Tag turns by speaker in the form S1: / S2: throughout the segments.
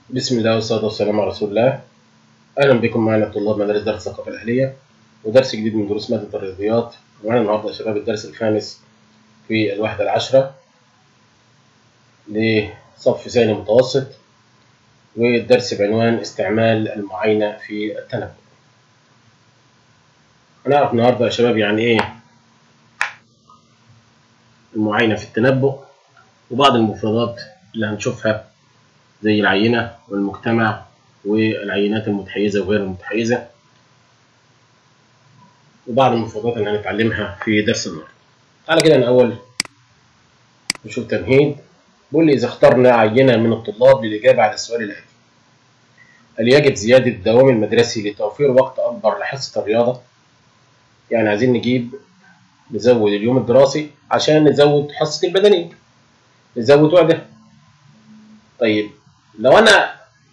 S1: بسم الله والصلاة والسلام على رسول الله أهلا بكم معنا طلاب مدارس درس الثقافة الأهلية ودرس جديد من دروس مادة الرياضيات ومعنا النهاردة يا شباب الدرس الخامس في الوحدة العاشرة لصف ثاني متوسط والدرس بعنوان استعمال المعاينة في التنبؤ هنعرف النهاردة يا شباب يعني إيه المعاينة في التنبؤ وبعض المفردات اللي هنشوفها زي العينة والمجتمع والعينات المتحيزة وغير المتحيزة وبعض المفردات اللي هنتعلمها في درس النهارده. تعالى كده الأول نشوف تمهيد بيقول لي إذا اخترنا عينة من الطلاب للإجابة على السؤال الآتي هل يجب زيادة الدوام المدرسي لتوفير وقت أكبر لحصة الرياضة؟ يعني عايزين نجيب نزود اليوم الدراسي عشان نزود حصة البدنية نزود وعدها طيب لو انا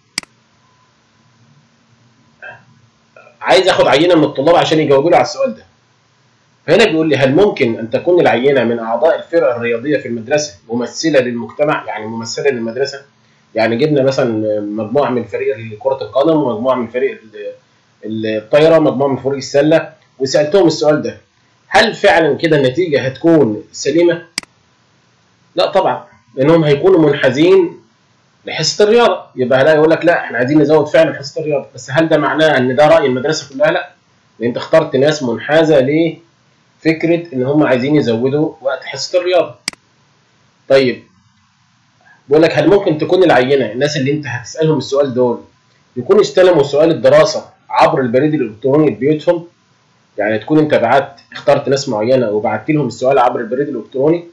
S1: عايز اخد عينه من الطلاب عشان يجاوبوا لي على السؤال ده فهنا بيقول لي هل ممكن ان تكون العينه من اعضاء الفرق الرياضيه في المدرسه ممثله للمجتمع يعني ممثله للمدرسه يعني جبنا مثلا مجموعه من فريق كره القدم ومجموعه من فريق الطايره ومجموعه من فريق السله وسالتهم السؤال ده هل فعلا كده النتيجه هتكون سليمه لا طبعا لانهم هيكونوا منحازين لحصه الرياضه يبقى لا يقول لك لا احنا عايزين نزود فعلا حصه الرياضه بس هل ده معناه ان ده راي المدرسه كلها لا لان انت اخترت ناس منحازه لفكره ان هم عايزين يزودوا وقت حصه الرياضه طيب بقول لك هل ممكن تكون العينه الناس اللي انت هتسالهم السؤال دول يكونوا استلموا سؤال الدراسه عبر البريد الالكتروني لبيوتهم يعني تكون انت بعت اخترت ناس معينه وبعت لهم السؤال عبر البريد الالكتروني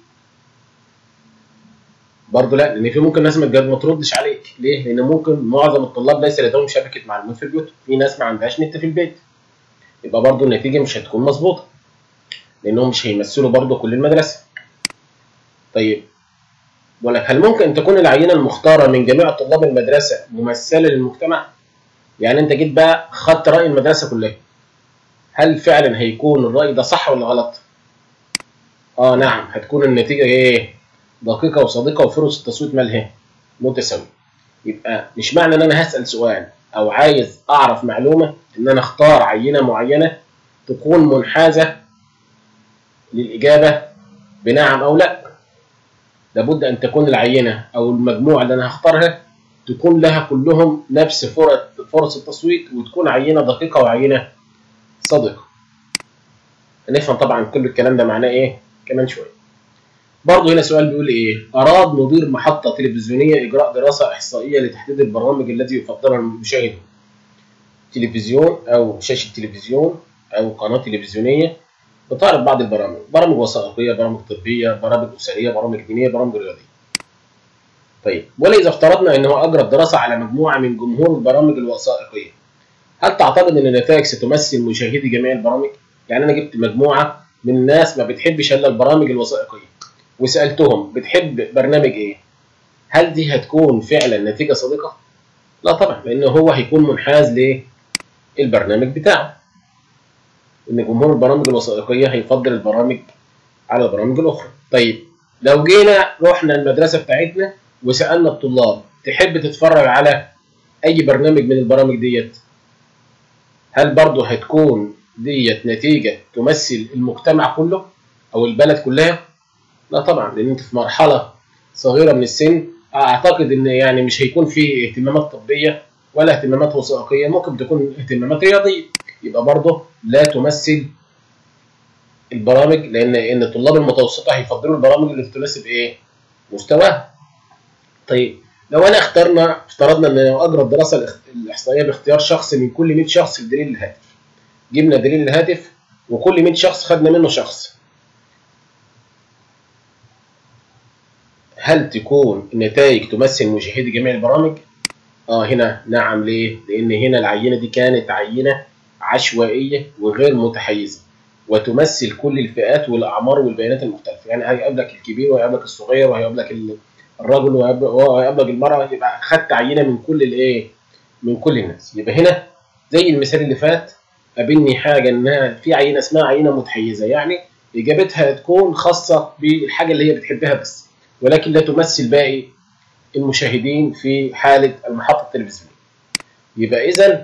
S1: برضه لا لان في ممكن ناس ما تردش عليك ليه؟ لان ممكن معظم الطلاب ليس لديهم شبكه معلومات في البيوت في ناس ما عندهاش نت في البيت يبقى برضه النتيجه مش هتكون مظبوطه لانهم مش هيمثلوا برضه كل المدرسه طيب بقول لك هل ممكن ان تكون العينه المختاره من جميع طلاب المدرسه ممثله للمجتمع؟ يعني انت جيت بقى خدت راي المدرسه كلها هل فعلا هيكون الراي ده صح ولا غلط؟ اه نعم هتكون النتيجه ايه؟ دقيقة وصادقة وفرص التصويت مالها متساوية. يبقى مش معنى ان انا هسأل سؤال او عايز اعرف معلومة ان انا اختار عينة معينة تكون منحازة للإجابة بنعم او لا. لابد ان تكون العينة او المجموعة اللي انا هختارها تكون لها كلهم نفس فرص التصويت وتكون عينة دقيقة وعينة صادقة. هنفهم طبعا كل الكلام ده معناه ايه كمان شوية. برضه هنا سؤال بيقول ايه؟ اراد مدير محطه تلفزيونيه اجراء دراسه احصائيه لتحديد البرامج الذي يفضلها المشاهد. تلفزيون او شاشه تلفزيون او قناه تلفزيونيه بتعرض بعض البرامج، برامج وثائقيه، برامج طبيه، برامج اسريه، برامج دينيه، برامج رياضيه. طيب ولا اذا افترضنا ان هو اجرى الدراسه على مجموعه من جمهور البرامج الوثائقيه. هل تعتقد ان النتائج ستمثل مشاهدي جميع البرامج؟ يعني انا جبت مجموعه من الناس ما بتحبش الا البرامج الوثائقيه. وسالتهم بتحب برنامج ايه؟ هل دي هتكون فعلا نتيجه صادقه؟ لا طبعا لان هو هيكون منحاز للبرنامج بتاعه. ان جمهور البرامج الوثائقيه هيفضل البرامج على البرامج الاخرى. طيب لو جينا رحنا المدرسه بتاعتنا وسالنا الطلاب تحب تتفرج على اي برنامج من البرامج ديت؟ هل برضه هتكون ديت نتيجه تمثل المجتمع كله او البلد كلها؟ لا طبعا لان انت في مرحله صغيره من السن اعتقد ان يعني مش هيكون في اهتمامات طبيه ولا اهتمامات وثائقيه ممكن تكون اهتمامات رياضيه يبقى برضه لا تمثل البرامج لان ان الطلاب المتوسطه هيفضلوا البرامج اللي تناسب ايه؟ مستواها. طيب لو انا اخترنا افترضنا ان اجرى الدراسه الاحصائيه باختيار شخص من كل 100 شخص لدليل الهاتف. جبنا دليل الهاتف وكل 100 شخص خدنا منه شخص. هل تكون النتائج تمثل مشاهدي جميع البرامج؟ اه هنا نعم ليه؟ لأن هنا العينة دي كانت عينة عشوائية وغير متحيزة وتمثل كل الفئات والأعمار والبيانات المختلفة، يعني هيقابلك الكبير وهيقابلك الصغير وهيقابلك الرجل وهيقابلك المرأة يبقى خدت عينة من كل الإيه؟ من كل الناس، يبقى هنا زي المثال اللي فات قابلني حاجة إنها في عينة اسمها عينة متحيزة، يعني إجابتها تكون خاصة بالحاجة اللي هي بتحبها بس. ولكن لا تمثل باقي المشاهدين في حاله المحطه التلفزيونيه يبقى اذا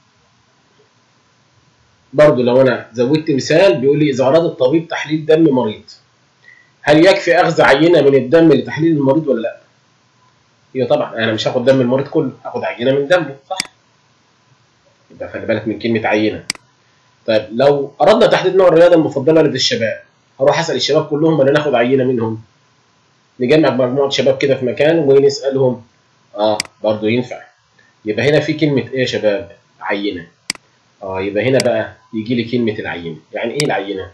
S1: برضو لو انا زودت مثال بيقول لي اذا اراد الطبيب تحليل دم مريض هل يكفي اخذ عينه من الدم لتحليل المريض ولا لا؟ هي طبعا انا مش هاخد دم المريض كله هاخد عينه من دمه صح؟ يبقى خلي بالك من كلمه عينه طيب لو اردنا تحديد نوع الرياضه المفضله لدى الشباب هروح اسال الشباب كلهم ولا ناخد عينه منهم؟ نجمع مجموعه شباب كده في مكان ونسالهم اه برضه ينفع يبقى هنا في كلمه ايه يا شباب؟ عينه اه يبقى هنا بقى يجي لي كلمه العينه يعني ايه العينه؟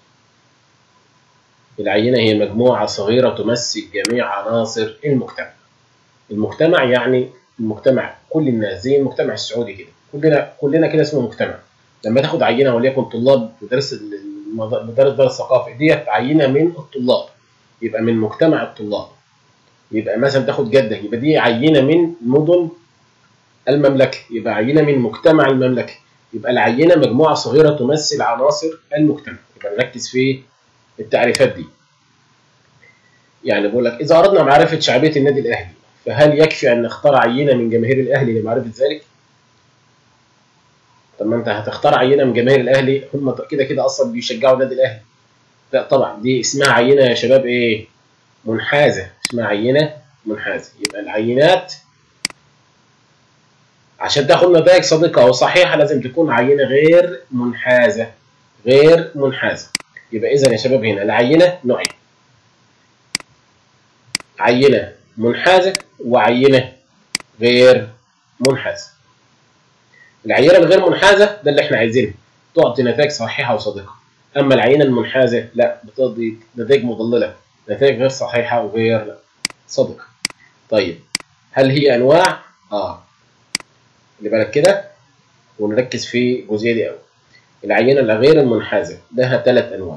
S1: العينة هي مجموعة صغيرة تمثل جميع عناصر المجتمع. المجتمع يعني المجتمع كل الناس زي المجتمع السعودي كده، كلنا كلنا كده اسمه مجتمع. لما تاخد عينة وليكن طلاب مدرسة مدارس دار الثقافة ديت عينة من الطلاب. يبقى من مجتمع الطلاب. يبقى مثلا تاخد جدة يبقى دي عينة من مدن المملكة، يبقى عينة من مجتمع المملكة. يبقى العينة مجموعة صغيرة تمثل عناصر المجتمع. يبقى نركز في التعريفات دي يعني بقول لك اذا اردنا معرفه شعبيه النادي الاهلي فهل يكفي ان نختار عينه من جماهير الاهلي لمعرفه ذلك طب ما انت هتختار عينه من جماهير الاهلي هم كده كده اصلا بيشجعوا النادي الاهلي لا طبعا دي اسمها عينه يا شباب ايه منحازه اسمها عينه منحازه يبقى العينات عشان تاخد نتائج صادقه وصحيحه لازم تكون عينه غير منحازه غير منحازه يبقى اذا يا شباب هنا العينه نوعين عينه منحازه وعينه غير منحازه العينه الغير منحازه ده اللي احنا عايزينه تعطي نتائج صحيحه وصادقه اما العينه المنحازه لا بتعطي نتائج مضلله نتائج غير صحيحه وغير صادقه طيب هل هي انواع اه اللي بالك كده ونركز في الجزئيه دي قوي العينة الغير المنحازة لها ثلاث أنواع.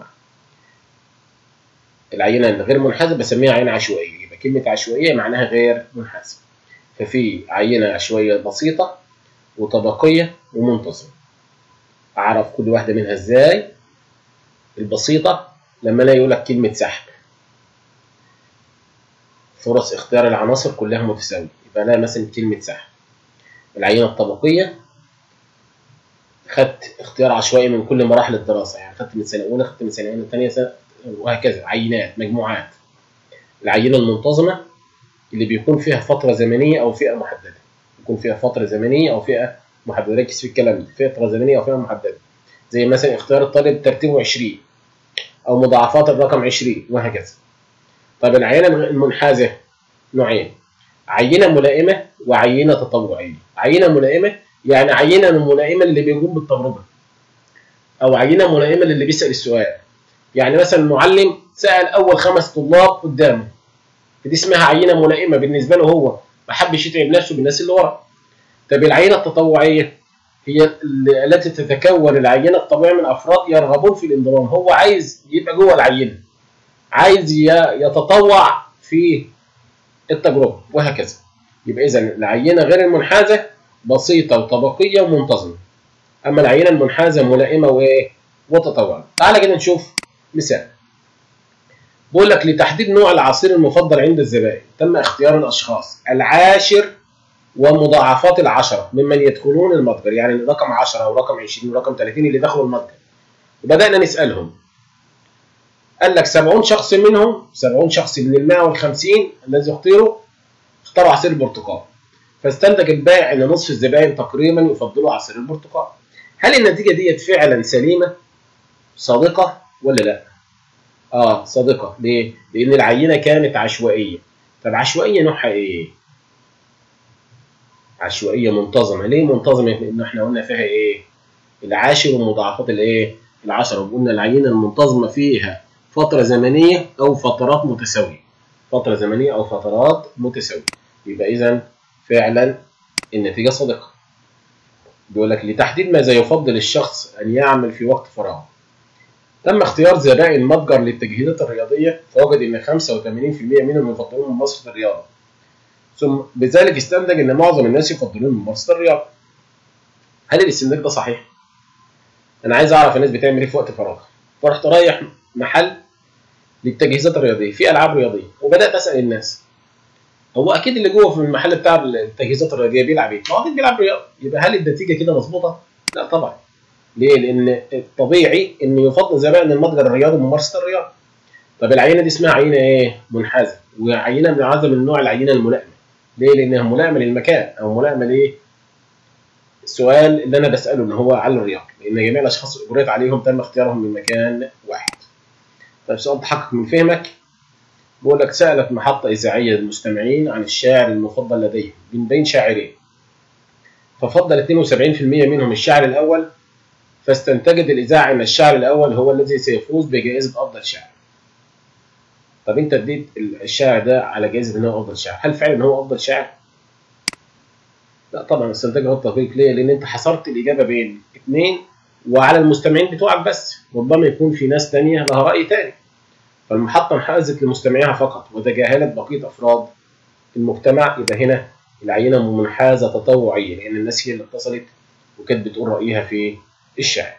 S1: العينة الغير منحازة بسميها عينة عشوائية، يبقى كلمة عشوائية معناها غير منحازة. ففي عينة عشوائية بسيطة وطبقية ومنتظمة. أعرف كل واحدة منها إزاي؟ البسيطة لما أنا يقول لك كلمة سحب. فرص اختيار العناصر كلها متساوية، يبقى أنا مثلا كلمة سحب. العينة الطبقية خدت اختيار عشوائي من كل مراحل الدراسه يعني خدت من سنه اولى خدت من سنه ثانيه سنه وهكذا عينات مجموعات العينه المنتظمه اللي بيكون فيها فتره زمنيه او فئه محدده يكون فيها فتره زمنيه او فئه محدده ركز في الكلام ده فتره زمنيه او فئه محدده زي مثلا اختيار الطالب ترتيبه 20 او مضاعفات الرقم 20 وهكذا طيب العينه المنحازه نوعين عينه ملائمه وعينه تطوعيه عينه ملائمه يعني عينه ملائمه للي بيقوم بالتجربه او عينه ملائمه للي بيسال السؤال يعني مثلا المعلم سال اول خمس طلاب قدامه دي اسمها عينه ملائمه بالنسبه له هو ما حبش يتعب نفسه بالناس اللي ورا طب العينه التطوعيه هي التي تتكون العينه الطبيعيه من افراد يرغبون في الانضمام هو عايز يبقى جوه العينه عايز يتطوع في التجربه وهكذا يبقى اذا العينه غير المنحازه بسيطة وطبقية ومنتظمة. أما العينة المنحازة ملائمة وإيه؟ وتطوعية. تعالى كده نشوف مثال. بقول لك لتحديد نوع العصير المفضل عند الزبائن تم اختيار الأشخاص العاشر ومضاعفات العشرة ممن يدخلون المتجر يعني رقم 10 ورقم 20 ورقم 30 اللي دخلوا المتجر. وبدأنا نسألهم. قال لك 70 شخص منهم 70 شخص من ال 150 الذي اختيروا اختاروا عصير البرتقال. فاستنتج البائع ان نصف الزبائن تقريبا يفضلوا عصير البرتقال. هل النتيجه ديت فعلا سليمه؟ صادقه ولا لا؟ اه صادقه، ليه؟ لان العينه كانت عشوائيه. طب عشوائيه نوعها ايه؟ عشوائيه منتظمه، ليه منتظمه؟ لان احنا قلنا فيها ايه؟ العاشر ومضاعفات الايه؟ العشره، وقلنا العينه المنتظمه فيها فتره زمنيه او فترات متساويه. فتره زمنيه او فترات متساويه. يبقى اذا فعلا النتيجة صادقة. بيقول لك لتحديد ماذا يفضل الشخص أن يعمل في وقت فراغه. تم اختيار زبائن المتجر للتجهيزات الرياضية فوجد أن 85% منهم يفضلون ممارسة الرياضة. ثم بذلك استنتج أن معظم الناس يفضلون ممارسة الرياضة. هل الاستنتاج ده صحيح؟ أنا عايز أعرف الناس بتعمل إيه في وقت فراغها. فرحت رايح محل للتجهيزات الرياضية في ألعاب رياضية وبدأت أسأل الناس هو اكيد اللي جوه في المحل بتاع التجهيزات الرياضيه بيلعب ايه؟ ما هو اكيد بيلعب رياضه يبقى هل النتيجه كده مظبوطه؟ لا طبعا ليه؟ لان الطبيعي ان يفضل زمان المتجر الرياضي ممارسه الرياضه طب العينه دي اسمها عينه ايه؟ منحازه وعينه منحازه من نوع العينه الملائمه ليه؟ لانها ملائمه للمكان او ملائمه لايه؟ السؤال اللي انا بساله اللي هو على الرياض لان جميع الاشخاص اللي اجريت عليهم تم اختيارهم من مكان واحد. طيب سؤال تحقق من فهمك بيقول لك سالت محطه اذاعيه المستمعين عن الشاعر المفضل لديهم من بين شاعرين. ففضل 72% منهم الشاعر الاول فاستنتجت الاذاعه ان الشاعر الاول هو الذي سيفوز بجائزه افضل شاعر. طب انت اديت الشاعر ده على جائزه ان هو افضل شاعر، هل فعلا هو افضل شاعر؟ لا طبعا استنتاج هو التطبيق ليه؟ لان انت حصرت الاجابه بين اثنين وعلى المستمعين بتوعك بس، ربما يكون في ناس ثانيه لها راي ثاني. فالمحطه انحازت لمستمعيها فقط وتجاهلت بقيه افراد المجتمع يبقى هنا العينه منحازه تطوعيه لان الناس هي اللي اتصلت وكانت بتقول رايها في الشاعر.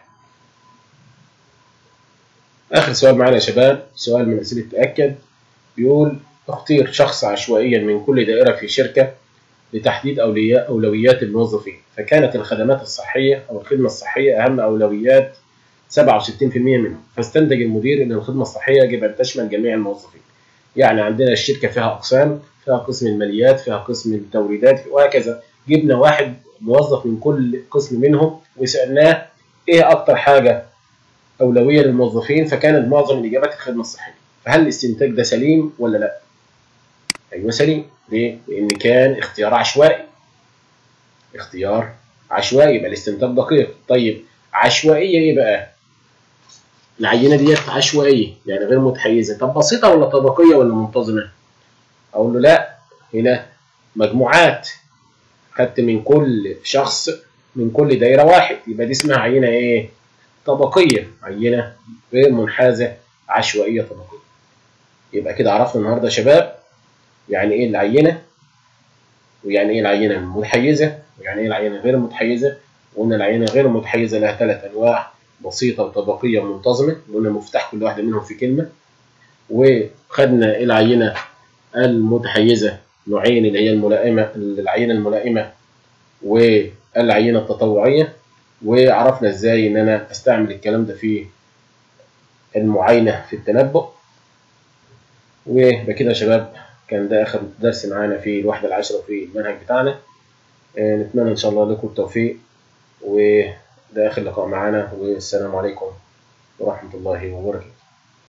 S1: اخر سؤال معانا يا شباب سؤال من اسئله تاكد بيقول اختير شخص عشوائيا من كل دائره في شركه لتحديد أولويات الموظفين فكانت الخدمات الصحية أو الخدمة الصحية أهم أولويات 67% منهم فاستنتج المدير أن الخدمة الصحية يجب أن تشمل جميع الموظفين يعني عندنا الشركة فيها أقسام فيها قسم الماليات فيها قسم التوريدات وهكذا جبنا واحد موظف من كل قسم منهم وسألناه إيه أكتر حاجة أولوية للموظفين فكانت معظم الإجابات الخدمة الصحية فهل الاستنتاج ده سليم ولا لا؟ أيوه سليم ليه؟ لأن كان اختيار عشوائي. اختيار عشوائي يبقى الاستنتاج دقيق. طيب عشوائية إيه بقى؟ العينة ديت عشوائية يعني غير متحيزة، طب بسيطة ولا طبقية ولا منتظمة؟ أقول له لا هنا مجموعات خدت من كل شخص من كل دايرة واحد يبقى دي اسمها عينة إيه؟ طبقية، عينة غير منحازة عشوائية طبقية. يبقى كده عرفنا النهارده يا شباب يعني ايه العينه ويعني ايه العينه المتحيزه ويعني ايه العينه غير المتحيزه وقلنا العينه غير المتحيزه لها ثلاث انواع بسيطه وطبقيه ومنتظمه قلنا مفتاح كل واحده منهم في كلمه وخدنا العينه المتحيزه نوعين اللي هي الملائمه العينه الملائمه والعينه التطوعيه وعرفنا ازاي ان انا استعمل الكلام ده في المعاينه في التنبؤ وبكده يا شباب كان ده آخر درس معانا في الوحدة العاشرة في المنهج بتاعنا نتمنى إن شاء الله لكم التوفيق وده آخر لقاء معانا والسلام عليكم ورحمة الله وبركاته